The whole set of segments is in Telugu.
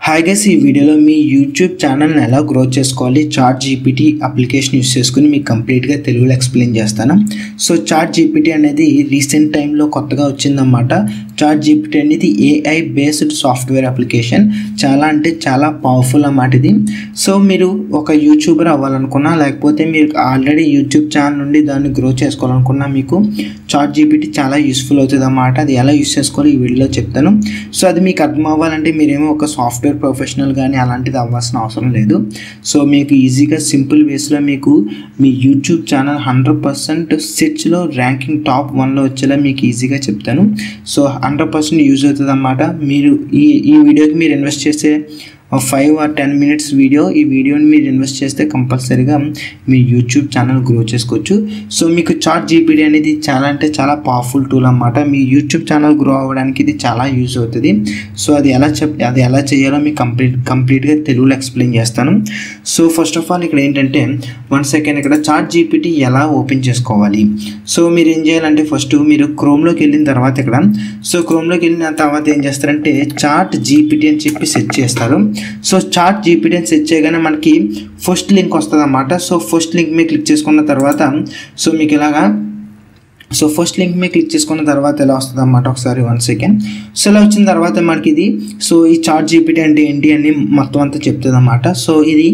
హాయ్ గైస్ ఈ వీడియోలో మీ యూట్యూబ్ ఛానల్ని ఎలా గ్రో చేసుకోవాలి చాట్ జీపీటీ అప్లికేషన్ యూస్ చేసుకుని మీకు కంప్లీట్గా తెలుగులో ఎక్స్ప్లెయిన్ చేస్తాను సో చాట్ జీపీటీ అనేది రీసెంట్ టైంలో కొత్తగా వచ్చిందన్నమాట చాట్ జీపీటీ అనేది ఏఐ బేస్డ్ సాఫ్ట్వేర్ అప్లికేషన్ చాలా అంటే చాలా పవర్ఫుల్ అన్నమాట ఇది సో మీరు ఒక యూట్యూబర్ అవ్వాలనుకున్నా లేకపోతే మీరు ఆల్రెడీ యూట్యూబ్ ఛానల్ నుండి దాన్ని గ్రో చేసుకోవాలనుకున్నా మీకు చాట్ జీపీటీ చాలా యూస్ఫుల్ అవుతుంది అన్నమాట అది ఎలా యూస్ చేసుకోవాలో ఈ వీడియోలో చెప్తాను సో అది మీకు అర్థం అవ్వాలంటే మీరేమో ఒక సాఫ్ట్వేర్ ప్రొఫెషనల్ కానీ అలాంటిది అవ్వాల్సిన అవసరం లేదు సో మీకు ఈజీగా సింపుల్ వేస్లో మీకు మీ యూట్యూబ్ ఛానల్ హండ్రెడ్ పర్సెంట్ సెర్చ్లో ర్యాంకింగ్ టాప్ వన్లో వచ్చేలా మీకు ఈజీగా చెప్తాను సో హండ్రెడ్ పర్సెంట్ యూజ్ అవుతుంది అన్నమాట మీరు ఈ ఈ వీడియోకి మీరు ఇన్వెస్ట్ చేసే five or ten minutes video ఈ వీడియోని మీరు ఇన్వెస్ట్ చేస్తే కంపల్సరీగా మీ యూట్యూబ్ ఛానల్ గ్రో చేసుకోవచ్చు సో మీకు చాట్ జీపీడీ అనేది చాలా అంటే చాలా పవర్ఫుల్ టూల్ అన్నమాట మీ యూట్యూబ్ ఛానల్ గ్రో అవ్వడానికి ఇది చాలా యూజ్ అవుతుంది సో అది ఎలా చెప్ అది ఎలా చేయాలో మీకు కంప్లీట్ కంప్లీట్గా తెలుగులో ఎక్స్ప్లెయిన్ చేస్తాను సో ఫస్ట్ ఆఫ్ ఆల్ ఇక్కడ ఏంటంటే వన్ సెకండ్ ఇక్కడ చాట్ జీపీటీ ఎలా ఓపెన్ చేసుకోవాలి సో మీరు ఏం చేయాలంటే ఫస్ట్ మీరు క్రోమ్లోకి వెళ్ళిన తర్వాత ఇక్కడ సో క్రోమ్లోకి వెళ్ళిన తర్వాత ఏం చేస్తారంటే చాట్ జీపీటీ అని చెప్పి సెర్చ్ చేస్తారు సో చాట్ జీపీటీ అని సెర్చ్ చేయగానే మనకి ఫస్ట్ లింక్ వస్తుంది అన్నమాట సో ఫస్ట్ లింక్ మీద క్లిక్ చేసుకున్న తర్వాత సో మీకు ఇలాగా సో ఫస్ట్ లింక్ మీద క్లిక్ చేసుకున్న తర్వాత ఎలా వస్తుంది అన్నమాట ఒకసారి వన్ సెకండ్ సో ఇలా వచ్చిన తర్వాత మనకి ఇది సో ఈ చాట్ జీపీటీ అంటే ఏంటి అని మొత్తం అంతా చెప్తుంది అన్నమాట సో ఇది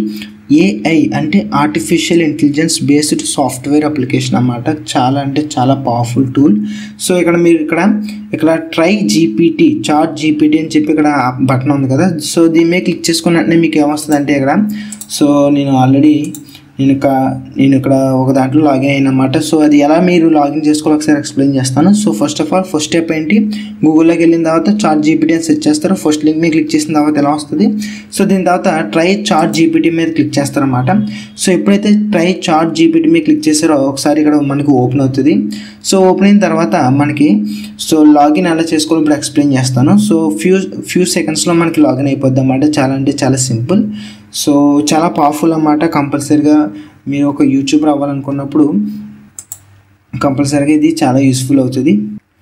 ఏఐ అంటే artificial intelligence based software application అన్నమాట చాలా అంటే చాలా పవర్ఫుల్ టూల్ సో ఇక్కడ మీరు ఇక్కడ ఇక్కడ ట్రై జీపీటీ చాట్ జీపీటీ అని చెప్పి ఇక్కడ బటన్ ఉంది కదా సో దీని మీద క్లిక్ చేసుకున్న వెంటనే మీకు ఏమొస్తుంది అంటే ఇక్కడ సో నేను ఆల్రెడీ నేను ఇక నేను ఇక్కడ ఒక దాంట్లో లాగిన్ అయినమాట సో అది ఎలా మీరు లాగిన్ చేసుకోవాలి ఒకసారి ఎక్స్ప్లెయిన్ చేస్తాను so first of all first step ఏంటి గూగుల్లోకి వెళ్ళిన తర్వాత చాట్ జీపీటీ అని సెర్చ్ చేస్తారు ఫస్ట్ లింక్ మీద క్లిక్ చేసిన తర్వాత ఎలా వస్తుంది సో దీని తర్వాత ట్రై చాట్ జీపీటీ మీద క్లిక్ చేస్తారనమాట సో ఎప్పుడైతే ట్రై చాట్ జీపీటీ మీద క్లిక్ చేస్తారో ఒకసారి ఇక్కడ మనకు ఓపెన్ అవుతుంది సో ఓపెన్ అయిన తర్వాత మనకి సో లాగిన్ ఎలా చేసుకోవాలో ఇప్పుడు ఎక్స్ప్లెయిన్ చేస్తాను సో ఫ్యూ ఫ్యూ సెకండ్స్లో మనకి లాగిన్ అయిపోద్ది అన్నమాట చాలా అంటే చాలా సింపుల్ సో చాలా పవర్ఫుల్ అన్నమాట కంపల్సరీగా మీరు ఒక యూట్యూబర్ అవ్వాలనుకున్నప్పుడు కంపల్సరీగా ఇది చాలా యూస్ఫుల్ అవుతుంది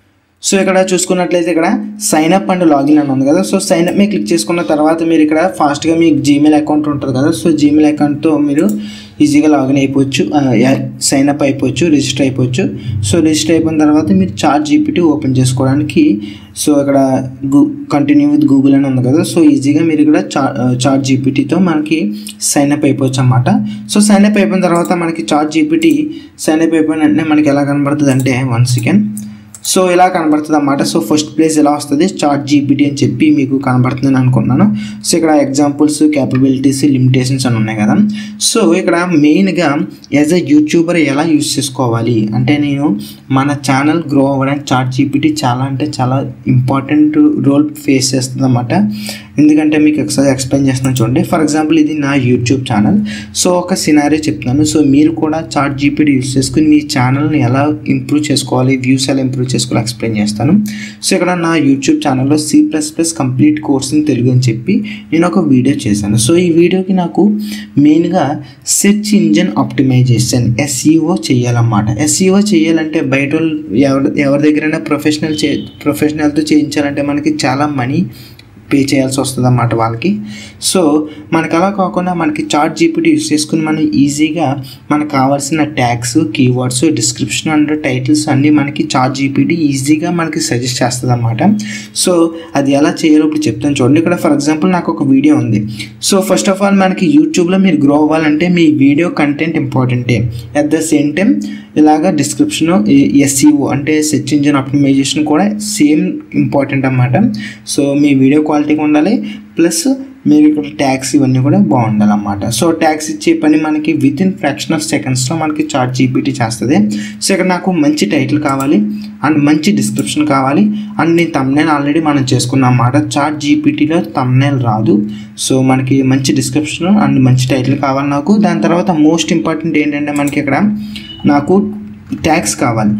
సో ఇక్కడ చూసుకున్నట్లయితే ఇక్కడ సైన్ అప్ అండ్ లాగిన్ అని ఉంది కదా సో సైన్ అప్ మీద క్లిక్ చేసుకున్న తర్వాత మీరు ఇక్కడ ఫాస్ట్గా మీకు జీమెయిల్ అకౌంట్ ఉంటుంది కదా సో జీమెయిల్ అకౌంట్తో మీరు ఈజీగా లాగిన్ అయిపోవచ్చు సైన్ అప్ అయిపోవచ్చు రిజిస్టర్ అయిపోవచ్చు సో రిజిస్టర్ అయిపోయిన తర్వాత మీరు చార్ట్ జీపీటీ ఓపెన్ చేసుకోవడానికి సో ఇక్కడ గూ కంటిన్యూ విత్ గూగుల్ అని ఉంది కదా సో ఈజీగా మీరు ఇక్కడ చా చార్ట్ జీపీటీతో మనకి సైన్ అప్ అయిపోవచ్చు అనమాట సో సైన్ అప్ అయిపోయిన తర్వాత మనకి చార్ట్ జీపీటీ సైన్ అప్ అయిపోయిన వెంటనే మనకి ఎలా కనబడుతుంది అంటే వన్ సెకండ్ సో ఇలా కనబడుతుంది అన్నమాట సో ఫస్ట్ ప్లేస్ ఎలా వస్తుంది చార్ట్ జీపీటీ అని చెప్పి మీకు కనబడుతుందని అనుకుంటున్నాను సో ఇక్కడ ఎగ్జాంపుల్స్ క్యాపబిలిటీస్ లిమిటేషన్స్ అని ఉన్నాయి కదా సో ఇక్కడ మెయిన్గా యాజ్ అ యూట్యూబర్ ఎలా యూస్ చేసుకోవాలి అంటే నేను మన ఛానల్ గ్రో అవ్వడానికి చార్ట్ జీపీటీ చాలా అంటే చాలా ఇంపార్టెంట్ రోల్ ఫేస్ చేస్తుంది అన్నమాట ఎందుకంటే మీకు ఒకసారి ఎక్స్ప్లెయిన్ చేస్తున్నాను చూడండి ఫర్ ఎగ్జాంపుల్ ఇది నా యూట్యూబ్ ఛానల్ సో ఒక సినారియో చెప్తున్నాను సో మీరు కూడా చార్ట్ జీపీటీ యూస్ చేసుకుని మీ ఛానల్ని ఎలా ఇంప్రూవ్ చేసుకోవాలి వ్యూస్ ఎలా ఇంప్రూవ్ చేసుకోవాలి ఎక్స్ప్లెయిన్ చేస్తాను సో ఇక్కడ నా యూట్యూబ్ ఛానల్లో C plus plus complete course in Telugu అని చెప్పి నేను ఒక వీడియో చేశాను సో ఈ వీడియోకి నాకు మెయిన్గా సెర్చ్ ఇంజన్ ఆప్టిమైజేషన్ ఎస్ఈఓ చేయాలన్నమాట ఎస్ఈఓ చేయాలంటే బయట ఎవరి ఎవరి దగ్గరైనా ప్రొఫెషనల్ చే ప్రొఫెషనల్తో చేయించాలంటే మనకి చాలా మనీ పే చేయాల్సి వస్తుంది అన్నమాట వాళ్ళకి సో మనకు అలా కాకుండా మనకి చార్ట్ జీపీటీ యూస్ చేసుకుని మనం ఈజీగా మనకు కావాల్సిన tags keywords description and titles అన్నీ మనకి చార్ట్ జీపీటీ ఈజీగా మనకి సజెస్ట్ చేస్తుంది అన్నమాట సో అది ఎలా చేయాలో ఇప్పుడు చెప్తాను చూడండి ఇక్కడ ఫర్ ఎగ్జాంపుల్ నాకు ఒక వీడియో ఉంది సో ఫస్ట్ ఆఫ్ ఆల్ మనకి యూట్యూబ్లో మీరు గ్రో అవ్వాలంటే మీ వీడియో కంటెంట్ ఇంపార్టెంటే అట్ ద సేమ్ టైం ఇలాగ డిస్క్రిప్షన్ ఎస్సీఓ అంటే సెర్చ్ ఇంజిన్ ఆప్టిమైజేషన్ కూడా సేమ్ ఇంపార్టెంట్ అన్నమాట సో మీ వీడియో క్వాలిటీగా ఉండాలి ప్లస్ మీరు ఇక్కడ ట్యాక్స్ ఇవన్నీ కూడా బాగుండాలన్నమాట సో ట్యాక్స్ ఇచ్చే పని మనకి విత్ ఇన్ ఫ్రాక్షన్ ఆఫ్ సెకండ్స్లో మనకి చార్ట్ జీపీటీ చేస్తుంది సో ఇక్కడ నాకు మంచి టైటిల్ కావాలి అండ్ మంచి డిస్క్రిప్షన్ కావాలి అండ్ నేను తమ్నేల్ ఆల్రెడీ మనం చేసుకున్నాం అన్నమాట చార్ట్ జీపీటీలో తమ్నేల్ రాదు సో మనకి మంచి డిస్క్రిప్షన్ అండ్ మంచి టైటిల్ కావాలి నాకు దాని తర్వాత మోస్ట్ ఇంపార్టెంట్ ఏంటంటే మనకి ఇక్కడ నాకు ట్యాక్స్ కావాలి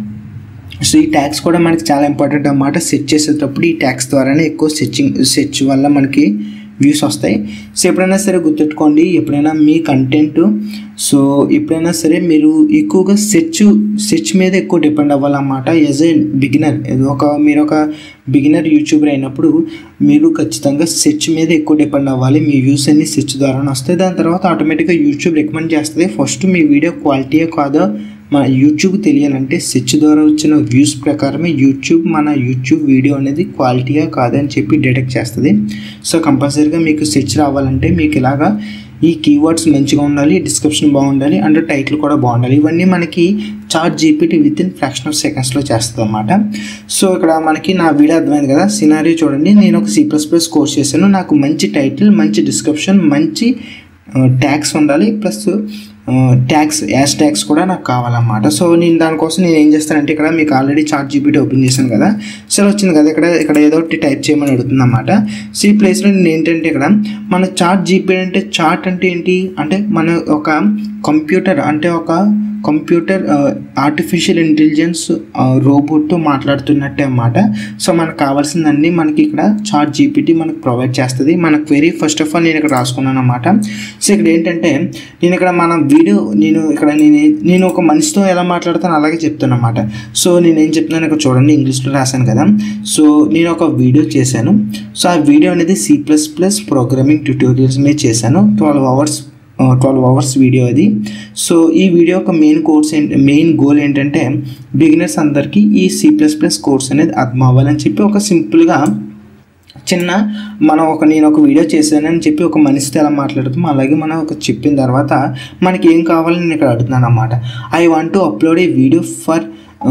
సో ఈ ట్యాక్స్ కూడా మనకి చాలా ఇంపార్టెంట్ అన్నమాట సెర్చ్ చేసేటప్పుడు ఈ ట్యాక్స్ ద్వారానే ఎక్కువ సెర్చింగ్ సెర్చ్ వల్ల మనకి వ్యూస్ వస్తాయి సో ఎప్పుడైనా సరే గుర్తుపెట్టుకోండి ఎప్పుడైనా మీ కంటెంట్ సో ఎప్పుడైనా సరే మీరు ఎక్కువగా సెర్చ్ సెర్చ్ మీద ఎక్కువ డిపెండ్ అవ్వాలన్నమాట యాజ్ ఏ బిగినర్ ఒక మీరు ఒక బిగినర్ యూట్యూబర్ అయినప్పుడు మీరు ఖచ్చితంగా సెర్చ్ మీద ఎక్కువ డిపెండ్ అవ్వాలి మీ వ్యూస్ అన్ని సెర్చ్ ద్వారానే వస్తాయి దాని తర్వాత ఆటోమేటిక్గా యూట్యూబ్ రికమెండ్ చేస్తుంది ఫస్ట్ మీ వీడియో క్వాలిటీయే కాదో మన యూట్యూబ్ తెలియాలంటే సెర్చ్ ద్వారా వచ్చిన వ్యూస్ ప్రకారమే యూట్యూబ్ మన యూట్యూబ్ వీడియో అనేది క్వాలిటీగా కాదని చెప్పి డిటెక్ట్ చేస్తుంది సో కంపల్సరీగా మీకు సెర్చ్ రావాలంటే మీకు ఇలాగా ఈ కీవర్డ్స్ మంచిగా ఉండాలి డిస్క్రిప్షన్ బాగుండాలి అండ్ టైటిల్ కూడా బాగుండాలి ఇవన్నీ మనకి chat GPT within fraction of సెకండ్స్లో చేస్తుంది అనమాట సో ఇక్కడ మనకి నా వీడియో అర్థమైంది కదా సినారీ చూడండి నేను ఒక సి ప్లస్ ప్లస్ కోర్స్ చేశాను నాకు మంచి టైటిల్ మంచి డిస్క్రిప్షన్ మంచి ట్యాక్స్ ఉండాలి ప్లస్ ట్యాక్స్ యాష్ ట్యాక్స్ కూడా నాకు కావాలన్నమాట సో నేను దానికోసం నేను ఏం చేస్తానంటే ఇక్కడ మీకు ఆల్రెడీ చార్ట్ జీపీటీ ఓపెన్ చేశాను కదా సో వచ్చింది కదా ఇక్కడ ఇక్కడ ఏదో ఒకటి టైప్ చేయమని అడుగుతుంది అనమాట సో ఈ ప్లేస్లో నేను ఏంటంటే ఇక్కడ మన చార్ట్ జీపీటీ అంటే చార్ట్ అంటే ఏంటి అంటే మన ఒక కంప్యూటర్ అంటే ఒక కంప్యూటర్ ఆర్టిఫిషియల్ ఇంటెలిజెన్స్ రోబోట్తో మాట్లాడుతున్నట్టే అన్నమాట సో మనకు కావాల్సిందన్నీ మనకి ఇక్కడ చార్ట్ జీపీటీ మనకు ప్రొవైడ్ చేస్తుంది మన క్వెరీ ఫస్ట్ ఆఫ్ ఆల్ నేను ఇక్కడ రాసుకున్నాను అనమాట సో ఇక్కడ ఏంటంటే నేను ఇక్కడ మన వీడియో నేను ఇక్కడ నేను నేను ఒక మనిషితో ఎలా మాట్లాడతాను అలాగే చెప్తాను అనమాట సో నేను ఏం చెప్తున్నాను ఇక్కడ చూడండి ఇంగ్లీష్లో రాశాను కదా సో నేను ఒక వీడియో చేశాను సో ఆ వీడియో అనేది C plus plus programming tutorials మీద చేశాను twelve hours twelve hours video అది సో ఈ వీడియో యొక్క మెయిన్ కోర్స్ ఏంటి మెయిన్ గోల్ ఏంటంటే బిగినర్స్ అందరికీ ఈ సి ప్లస్ ప్లస్ కోర్స్ అనేది అర్థం అవ్వాలని చెప్పి ఒక సింపుల్గా చిన్న మనం ఒక నేను ఒక వీడియో చేశానని చెప్పి ఒక మనిషితో ఎలా మాట్లాడుతాం అలాగే మనం ఒక చెప్పిన తర్వాత మనకి ఏం కావాలని నేను ఇక్కడ అడుగుతున్నాను అనమాట I want to upload a video for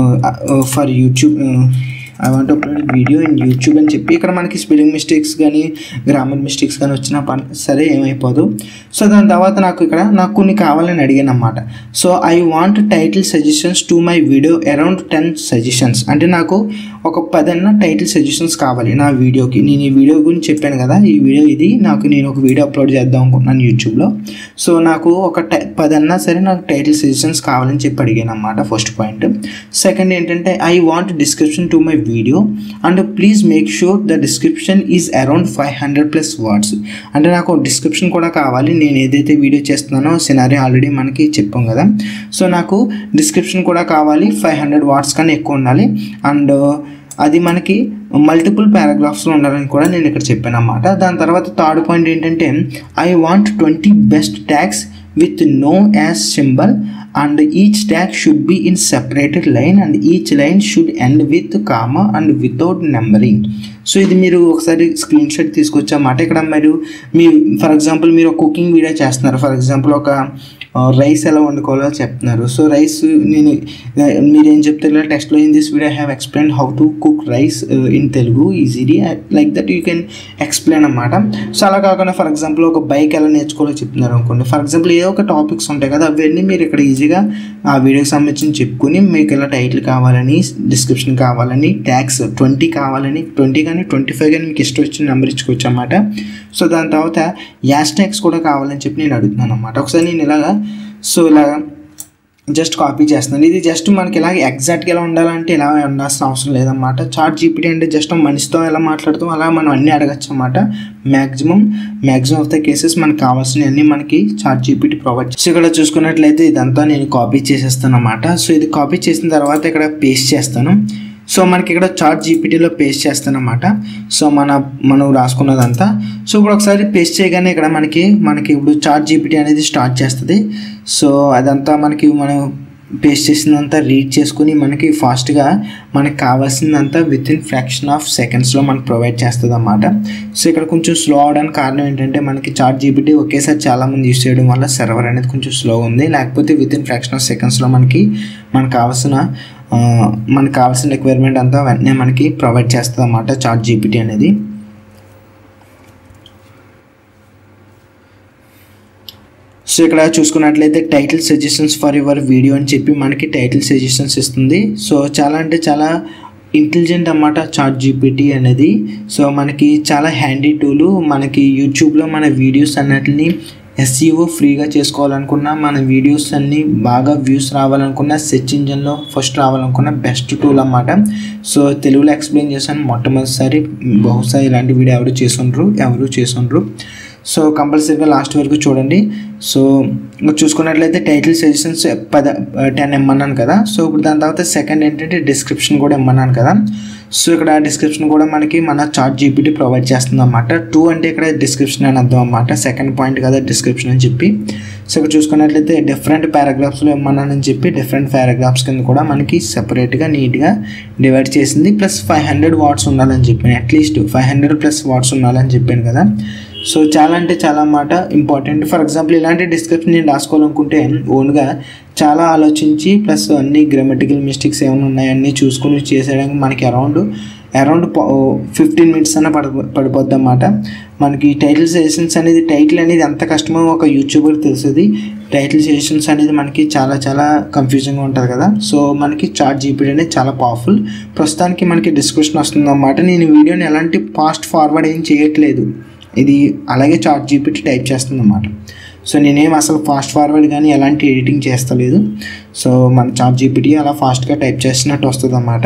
for YouTube I want upload video in YouTube అని చెప్పి ఇక్కడ మనకి స్పెల్లింగ్ మిస్టేక్స్ కానీ గ్రామర్ మిస్టేక్స్ కానీ వచ్చినా పని సరే ఏమైపోదు సో దాని తర్వాత నాకు ఇక్కడ నాకు కొన్ని కావాలని అడిగాను అనమాట so I want title suggestions to my video around ten suggestions అంటే నాకు ఒక పదన్న టైటిల్ సజెషన్స్ కావాలి నా వీడియోకి నేను ఈ వీడియో గురించి చెప్పాను కదా ఈ వీడియో ఇది నాకు నేను ఒక వీడియో అప్లోడ్ చేద్దాం అనుకుంటున్నాను యూట్యూబ్లో సో నాకు ఒక టై పదన్నా సరే నాకు టైటిల్ సజెషన్స్ కావాలని చెప్పి అడిగాను అనమాట ఫస్ట్ పాయింట్ సెకండ్ ఏంటంటే I want description to my video and please make sure the description is around five hundred plus words అంటే నాకు డిస్క్రిప్షన్ కూడా కావాలి నేను ఏదైతే వీడియో చేస్తున్నానో సినారీ ఆల్రెడీ మనకి చెప్పాం కదా సో నాకు డిస్క్రిప్షన్ కూడా కావాలి ఫైవ్ హండ్రెడ్ వాట్స్ కన్నా ఎక్కువ ఉండాలి అండ్ అది మనకి మల్టిపుల్ పారాగ్రాఫ్స్లో ఉండాలని కూడా నేను ఇక్కడ చెప్పాను అన్నమాట దాని తర్వాత థర్డ్ పాయింట్ ఏంటంటే I want twenty best tags with no hash symbol and each tag should be in separated line and each line should end with comma and without numbering so ఇది మీరు ఒకసారి స్క్రీన్ షాట్ తీసుకొచ్చామాట ఇక్కడ మీరు మీ ఫర్ ఎగ్జాంపుల్ మీరు ఒక కుకింగ్ వీడియో చేస్తున్నారు ఫర్ ఎగ్జాంపుల్ ఒక రైస్ ఎలా వండుకోవాలో చెప్తున్నారు సో రైస్ నేను మీరేం చెప్తారు టెక్స్ట్లో in this video have explain how to cook rice in Telugu easily like that you can explain అనమాట సో అలా కాకుండా ఫర్ ఎగ్జాంపుల్ ఒక బైక్ ఎలా నేర్చుకోవాలో చెప్తున్నారు అనుకోండి ఫర్ ఎగ్జాంపుల్ ఏదో ఒక టాపిక్స్ ఉంటాయి కదా అవన్నీ మీరు ఇక్కడ ఈజీగా ఆ వీడియోకి సంబంధించి చెప్పుకుని మీకు ఇలా టైటిల్ కావాలని డిస్క్రిప్షన్ కావాలని ట్యాక్స్ ట్వంటీ కావాలని ట్వంటీ కానీ ట్వంటీ ఫైవ్ కానీ మీకు ఇష్టం వచ్చిన నెంబర్ ఇచ్చుకోవచ్చు అనమాట సో దాని తర్వాత యాష్ ట్యాక్స్ కూడా కావాలని చెప్పి నేను అడుగుతున్నాను అనమాట ఒకసారి నేను ఇలాగా సో ఇలాగా జస్ట్ కాపీ చేస్తున్నాను ఇది జస్ట్ మనకి ఇలా ఎగ్జాక్ట్గా ఎలా ఉండాలంటే ఇలా ఉండాల్సిన అవసరం లేదన్నమాట చార్ట్ జీపీటీ అంటే జస్ట్ మనిషితో ఎలా మాట్లాడుతాం అలా మనం అన్నీ అడగచ్చు అనమాట maximum maximum of the cases మనకు కావాల్సినవన్నీ మనకి చార్ట్ జీపీటీ ప్రొవైడ్ సో ఇక్కడ చూసుకున్నట్లయితే ఇదంతా నేను కాపీ చేసేస్తాను అనమాట సో ఇది కాపీ చేసిన తర్వాత ఇక్కడ పేస్ట్ చేస్తాను సో మనకి ఇక్కడ చార్ట్ జీపీటీలో పేస్ట్ చేస్తానమాట సో మన మనం రాసుకున్నదంతా సో ఇప్పుడు ఒకసారి పేస్ట్ చేయగానే ఇక్కడ మనకి మనకి ఇప్పుడు చార్ట్ జీపీటీ అనేది స్టార్ట్ చేస్తుంది సో అదంతా మనకి మనం పేస్ట్ చేసిందంతా రీడ్ చేసుకుని మనకి ఫాస్ట్గా మనకి కావాల్సిందంతా విత్ ఇన్ ఫ్రాక్షన్ ఆఫ్ సెకండ్స్లో మనకు ప్రొవైడ్ చేస్తుంది అన్నమాట సో ఇక్కడ కొంచెం స్లో అవడానికి కారణం ఏంటంటే మనకి చార్ట్ జీపీటీ ఒకేసారి చాలామంది యూస్ చేయడం వల్ల సర్వర్ అనేది కొంచెం స్లో ఉంది లేకపోతే విత్ ఇన్ ఫ్రాక్షన్ ఆఫ్ సెకండ్స్లో మనకి మనకు కావాల్సిన మనకు కావాల్సిన రిక్వైర్మెంట్ అంతా వెంటనే మనకి ప్రొవైడ్ చేస్తుంది అన్నమాట చార్ట్ జీపీటీ అనేది సో ఇక్కడ చూసుకున్నట్లయితే title suggestions for your video అని చెప్పి మనకి టైటిల్ సజెషన్స్ ఇస్తుంది సో చాలా అంటే చాలా ఇంటెలిజెంట్ అన్నమాట చార్ట్ జీపీటీ అనేది సో మనకి చాలా హ్యాండీ టూలు మనకి యూట్యూబ్లో మన వీడియోస్ అన్నిటిని ఎస్ఈఓ ఫ్రీగా చేసుకోవాలనుకున్నా మన వీడియోస్ అన్నీ బాగా వ్యూస్ రావాలనుకున్న సెర్చ్ ఇంజన్లో ఫస్ట్ రావాలనుకున్న బెస్ట్ టూల్ అన్నమాట సో తెలుగులో ఎక్స్ప్లెయిన్ చేశాను మొట్టమొదటిసారి బహుశా ఇలాంటి వీడియో ఎవరు చేసుండ్రు ఎవరు చేసుండ్రు సో కంపల్సరీగా లాస్ట్ వరకు చూడండి సో ఇంకా చూసుకున్నట్లయితే టైటిల్ సజెషన్స్ పద టెన్ ఇమ్మన్నాను కదా సో ఇప్పుడు దాని తర్వాత సెకండ్ ఏంటంటే డిస్క్రిప్షన్ కూడా ఇమ్మన్నాను కదా సో ఇక్కడ డిస్క్రిప్షన్ కూడా మనకి మన చార్ట్ జీపీటీ ప్రొవైడ్ చేస్తుంది అనమాట టూ అంటే ఇక్కడ డిస్క్రిప్షన్ అని అర్థం అనమాట సెకండ్ పాయింట్ కదా డిస్క్రిప్షన్ అని చెప్పి సో ఇక్కడ చూసుకున్నట్లయితే డిఫరెంట్ పారాగ్రాఫ్స్లో ఇమ్మన్నానని చెప్పి డిఫరెంట్ పారాగ్రాఫ్స్ కింద కూడా మనకి సెపరేట్గా నీట్గా డివైడ్ చేసింది ప్లస్ ఫైవ్ హండ్రెడ్ వాట్స్ ఉండాలని చెప్పాను at least five hundred plus words ఉండాలని చెప్పాను కదా సో చాలా అంటే చాలా మాట ఇంపార్టెంట్ ఫర్ ఎగ్జాంపుల్ ఇలాంటి డిస్క్రిప్షన్ నేను రాసుకోవాలనుకుంటే ఓన్గా చాలా ఆలోచించి ప్లస్ అన్ని గ్రామటికల్ మిస్టేక్స్ ఏమైనా ఉన్నాయి అన్నీ చూసుకుని చేసేయడానికి మనకి అరౌండ్ అరౌండ్ ఫిఫ్టీన్ మినిట్స్ అన్న పడి పడిపోద్ది అన్నమాట మనకి టైటిల్ సెషన్స్ అనేది టైటిల్ అనేది ఎంత కష్టమో ఒక యూట్యూబర్ తెలుస్తుంది టైటిల్ సెషన్స్ అనేది మనకి చాలా చాలా కన్ఫ్యూజింగ్గా ఉంటుంది కదా సో మనకి చార్ట్ జీపీటీ అనేది చాలా పవర్ఫుల్ ప్రస్తుతానికి మనకి డిస్క్రిప్షన్ వస్తుంది అన్నమాట నేను ఈ వీడియోని ఎలాంటి ఫాస్ట్ ఫార్వర్డ్ ఏం చేయట్లేదు ఇది అలాగే చార్ట్ జీపీటీ టైప్ చేస్తుంది అన్నమాట సో నేనేం అసలు ఫాస్ట్ ఫార్వర్డ్ కానీ ఎలాంటి ఎడిటింగ్ చేస్తలేదు సో మన చార్ట్ జీపీటీ అలా ఫాస్ట్గా టైప్ చేసినట్టు వస్తుంది అన్నమాట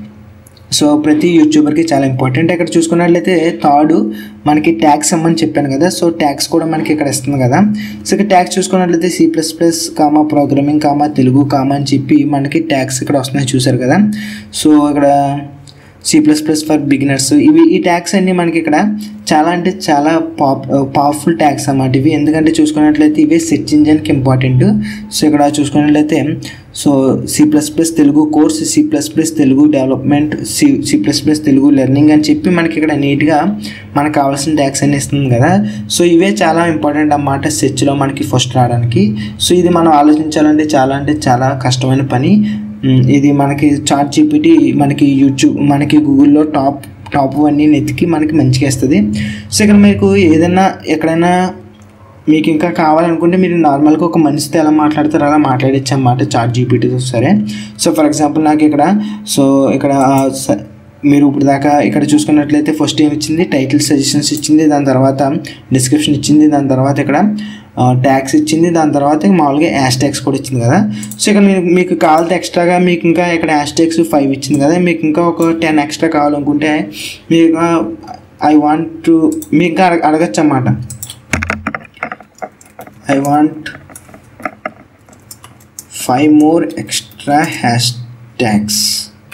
సో ప్రతి యూట్యూబర్కి చాలా ఇంపార్టెంట్ ఇక్కడ చూసుకున్నట్లయితే థర్డ్ మనకి ట్యాక్స్ ఇమ్మని చెప్పాను కదా సో ట్యాక్స్ కూడా మనకి ఇక్కడ ఇస్తుంది కదా సో ఇక్కడ ట్యాక్స్ చూసుకున్నట్లయితే C plus plus comma programming comma Telugu comma అని చెప్పి మనకి ట్యాక్స్ ఇక్కడ వస్తున్నాయి చూసారు కదా సో ఇక్కడ C plus plus for beginners ఇవి ఈ ట్యాక్స్ అన్నీ మనకి ఇక్కడ చాలా అంటే చాలా పాప్ పవర్ఫుల్ ట్యాక్స్ అన్నమాట ఇవి ఎందుకంటే చూసుకున్నట్లయితే ఇవి సెర్చ్ ఇంజన్కి ఇంపార్టెంట్ సో ఇక్కడ చూసుకున్నట్లయితే so C plus plus Telugu course C plus plus Telugu development C C plus plus Telugu learning అని చెప్పి మనకి ఇక్కడ నీట్గా మనకు కావాల్సిన ట్యాక్స్ అన్ని ఇస్తుంది కదా సో ఇవే చాలా ఇంపార్టెంట్ అన్నమాట సెర్చ్లో మనకి ఫస్ట్ రావడానికి సో ఇది మనం ఆలోచించాలంటే చాలా అంటే చాలా కష్టమైన పని ఇది మనకి చార్ట్ జీపీటీ మనకి యూట్యూబ్ మనకి గూగుల్లో టాప్ టాప్ అన్నీ నెతికి మనకి మంచిగా ఇస్తుంది సో ఇక్కడ మీకు ఏదైనా ఎక్కడైనా మీకు ఇంకా కావాలనుకుంటే మీరు నార్మల్గా ఒక మనిషితో ఎలా మాట్లాడతారో అలా మాట్లాడచ్చు అన్నమాట చార్ట్ జీపీటీతో సరే సో ఫర్ ఎగ్జాంపుల్ నాకు ఇక్కడ సో ఇక్కడ మీరు ఇప్పుడు దాకా ఇక్కడ చూసుకున్నట్లయితే ఫస్ట్ ఏం ఇచ్చింది టైటిల్ సజెషన్స్ ఇచ్చింది దాని తర్వాత డిస్క్రిప్షన్ ఇచ్చింది దాని తర్వాత ఇక్కడ ట్యాక్స్ ఇచ్చింది దాని తర్వాత మామూలుగా యాష్ ట్యాక్స్ కూడా ఇచ్చింది కదా సో ఇక్కడ మీకు మీకు కావాలంటే ఎక్స్ట్రాగా మీకు ఇంకా ఇక్కడ యాష్ ట్యాక్స్ ఫైవ్ ఇచ్చింది కదా మీకు ఇంకా ఒక టెన్ ఎక్స్ట్రా కావాలనుకుంటే మీకు ఐ వాంట్ టు మీకు ఇంకా అడగ అడగచ్చు అన్నమాట I want five more extra hash tags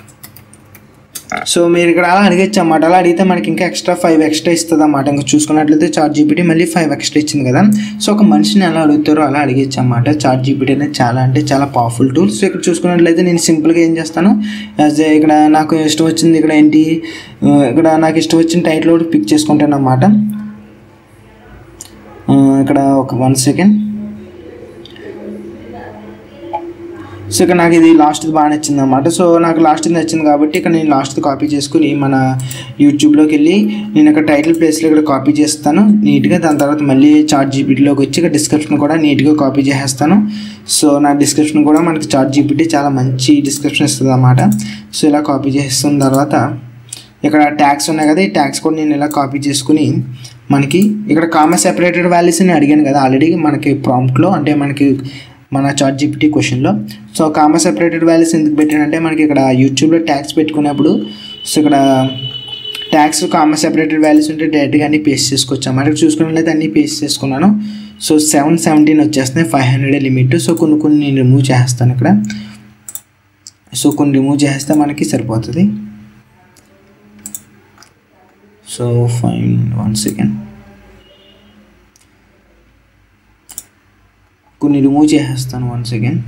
so మీరు ఇక్కడ అలా అడిగచ్చు అన్నమాట అలా అడిగితే మనకి ఇంకా ఎక్స్ట్రా ఫైవ్ ఎక్స్ట్రా ఇస్తుంది అన్నమాట ఇంకా చూసుకున్నట్లయితే చార్ట్ జీపీటీ మళ్ళీ ఫైవ్ ఎక్స్ట్రా ఇచ్చింది కదా సో ఒక మనిషిని ఎలా అడుగుతారో అలా అడిగచ్చు అన్నమాట చార్ట్ జీపీటీ అనేది చాలా అంటే చాలా పవర్ఫుల్ టూల్ సో ఇక్కడ చూసుకున్నట్లయితే నేను సింపుల్గా ఏం చేస్తాను యాజ్ ఇక్కడ నాకు ఇష్టం వచ్చింది ఇక్కడ ఏంటి ఇక్కడ నాకు ఇష్టం వచ్చిన టైటిల్ ఒకటి పిక్ చేసుకుంటాను అన్నమాట ఇక్కడ ఒక వన్ సెకండ్ సో ఇక్కడ నాకు ఇది లాస్ట్ది బాగా నచ్చింది అనమాట సో నాకు లాస్ట్ నచ్చింది కాబట్టి ఇక్కడ నేను లాస్ట్ కాపీ చేసుకుని మన యూట్యూబ్లోకి వెళ్ళి నేను ఇక్కడ టైటిల్ ప్లేస్లో ఇక్కడ కాపీ చేస్తాను నీట్గా దాని తర్వాత మళ్ళీ చార్ట్ జీపీటీలోకి వచ్చి ఇక్కడ డిస్క్రిప్షన్ కూడా నీట్గా కాపీ చేసేస్తాను సో నా డిస్క్రిప్షన్ కూడా మనకి చార్ట్ జీపీటీ చాలా మంచి డిస్క్రిప్షన్ ఇస్తుంది అన్నమాట సో ఇలా కాపీ చేస్తున్న తర్వాత ఇక్కడ ట్యాక్స్ ఉన్నాయి కదా ఈ ట్యాక్స్ కూడా నేను ఇలా కాపీ చేసుకుని మనకి ఇక్కడ కామా సెపరేటెడ్ వాల్యూస్ అని అడిగాను కదా ఆల్రెడీ మనకి ప్రాంప్ట్లో అంటే మనకి మన చార్ట్ జీపీటీ క్వశ్చన్లో సో కామా సెపరేటెడ్ వాల్యూస్ ఎందుకు పెట్టానంటే మనకి ఇక్కడ యూట్యూబ్లో ట్యాక్స్ పెట్టుకున్నప్పుడు సో ఇక్కడ ట్యాక్స్ కామా సెపరేటెడ్ వాల్యూస్ ఉంటే డైరెక్ట్గా అన్ని పేస్ట్ చేసుకోవచ్చు అన్నమాట చూసుకున్నట్లయితే అన్ని పేస్ట్ చేసుకున్నాను సో సెవెన్ సెవెంటీన్ వచ్చేస్తున్నాయి ఫైవ్ హండ్రెడ్ లిమిట్ సో కొన్ని కొన్ని నేను రిమూవ్ చేస్తాను ఇక్కడ సో కొన్ని రిమూవ్ చేస్తే మనకి సరిపోతుంది సో ఫైన్ వన్ సెకండ్ కొన్ని రిమూవ్ చేసేస్తాను వన్ సెకండ్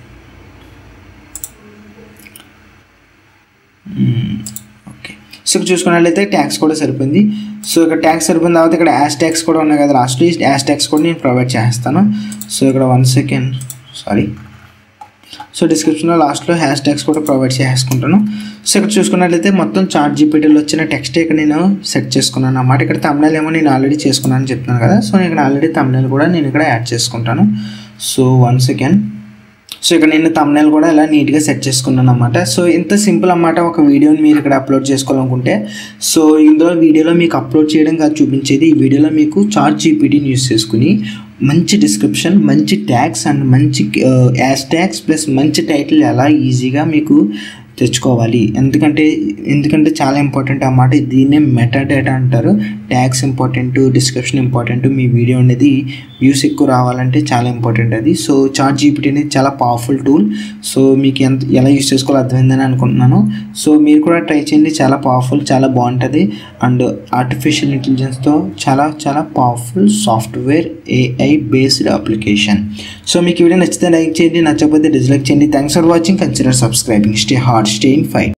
ఓకే సో ఇక్కడ చూసుకున్నట్లయితే ట్యాక్స్ కూడా సరిపోయింది సో ఇక్కడ ట్యాక్స్ సరిపోయిన తర్వాత ఇక్కడ యాష్ ట్యాక్స్ కూడా ఉన్నాయి కదా లాస్ట్లో యాష్ ట్యాక్స్ కూడా నేను ప్రొవైడ్ చేస్తాను సో ఇక్కడ వన్ సెకండ్ సారీ సో డిస్క్రిప్షన్లో లాస్ట్లో హ్యాష్ ట్యాగ్స్ కూడా ప్రొవైడ్ చేసుకుంటాను సో ఇక్కడ చూసుకున్నట్లయితే మొత్తం చార్ట్ జీపీటీలో వచ్చిన టెక్స్ట్ ఇక్కడ నేను సెట్ చేసుకున్నాను అన్నమాట ఇక్కడ తమిళ ఏమో నేను ఆల్రెడీ చేసుకున్నాను చెప్తున్నాను కదా సో నేను ఇక్కడ ఆల్రెడీ తమిళ కూడా నేను ఇక్కడ యాడ్ చేసుకుంటాను సో వన్ సెకండ్ సో ఇక్కడ నేను తమ్నైల్ కూడా ఇలా నీట్గా సెట్ చేసుకున్నాను అనమాట సో ఇంత సింపుల్ అన్నమాట ఒక వీడియోని మీరు ఇక్కడ అప్లోడ్ చేసుకోవాలనుకుంటే సో ఇందులో వీడియోలో మీకు అప్లోడ్ చేయడం కాదు చూపించేది ఈ వీడియోలో మీకు చార్ట్ జీపీటీని యూస్ చేసుకుని మంచి డిస్క్రిప్షన్ మంచి ట్యాగ్స్ అండ్ మంచి యాస్ ట్యాగ్స్ ప్లస్ మంచి టైటిల్ ఎలా ఈజీగా మీకు తెచ్చుకోవాలి ఎందుకంటే ఎందుకంటే చాలా ఇంపార్టెంట్ అన్నమాట దీన్నే మెటా డేటా అంటారు ట్యాగ్స్ ఇంపార్టెంట్ డిస్క్రిప్షన్ ఇంపార్టెంట్ మీ వీడియో అనేది వ్యూస్ ఎక్కువ రావాలంటే చాలా ఇంపార్టెంట్ అది సో చార్ట్ జీపీటీ అనేది చాలా పవర్ఫుల్ టూల్ సో మీకు ఎంత ఎలా యూస్ చేసుకోవాలో అర్థమైందని అనుకుంటున్నాను సో మీరు కూడా ట్రై చేయండి చాలా పవర్ఫుల్ చాలా బాగుంటుంది అండ్ ఆర్టిఫిషియల్ ఇంటెలిజెన్స్తో చాలా చాలా powerful software AI based application so మీకు ఈ వీడియో నచ్చితే లైక్ చేయండి నచ్చకపోతే డిస్లైక్ చేయండి thanks for watching consider subscribing stay hard stay in fight